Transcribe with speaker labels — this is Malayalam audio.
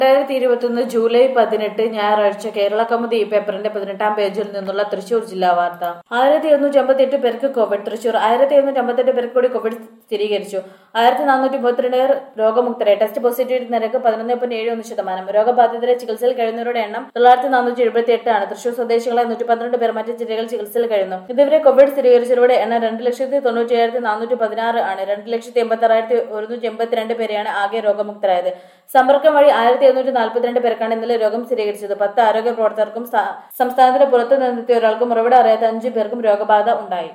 Speaker 1: രണ്ടായിരത്തി ഇരുപത്തൊന്ന് ജൂലൈ പതിനെട്ട് ഞായറാഴ്ച കേരള കൗമുദി ഈ പേപ്പറിന്റെ പതിനെട്ടാം പേജിൽ നിന്നുള്ള തൃശൂർ ജില്ലാ വാർത്ത ആയിരത്തി എഴുന്നൂറ്റി അമ്പത്തി എട്ട് പേർക്ക് കോവിഡ് തൃശൂർ ആയിരത്തി എഴുന്നൂറ്റി അമ്പത്തെട്ട് പേർക്ക് കൂടി കോവിഡ് സ്ഥിരീകരിച്ചു ആയിരത്തി നാനൂറ്റി മുപ്പത്തിരണ്ട് പേർ രോഗമുക്തരായി ടെസ്റ്റ് പോസിറ്റിവിറ്റി നിരക്ക് പതിനൊന്ന് പോയിന്റ് ഏഴ് ഒന്ന് ശതമാനം രോഗബാധിതരെ ചികിത്സയിൽ കഴിയുന്നവരുടെ എണ്ണം തൊള്ളായിരത്തി നാനൂറ്റി എഴുപത്തി എട്ടാണ് തൃശൂർ സ്വദേശികളെ നൂറ്റി പന്ത്രണ്ട് പേർ മറ്റ് ജില്ലകളിൽ ചികിത്സയിൽ കഴിയുന്നു ഇതുവരെ കോവിഡ് സ്ഥിരീകരിച്ചവരുടെ എണ്ണം രണ്ട് ലക്ഷത്തി തൊണ്ണൂറ്റി ഏഴായിരത്തി നാനൂറ്റി പതിനാറ് ആണ് രണ്ട് ലക്ഷത്തി എൺപത്തി ആറായിരത്തി ഒരുന്നൂറ്റി എൺപത്തിരണ്ട് പേരെയാണ് ആകെ രോഗമുക്തരായത് സമ്പർക്കം വഴി ആയിരത്തി എഴുന്നൂറ്റി നാൽപ്പത്തിരണ്ട് പേർക്കാണ് ഇന്നലെ രോഗം സ്ഥിരീകരിച്ചത് പത്ത് ആരോഗ്യ പ്രവർത്തകർക്കും സ- സംസ്ഥാനത്തിന് പുറത്തു നിന്നെത്തിയ ഒരാൾക്കും ഉറവിടം അറിയാത്ത അഞ്ചു പേർക്കും രോഗബാധ ഉണ്ടായി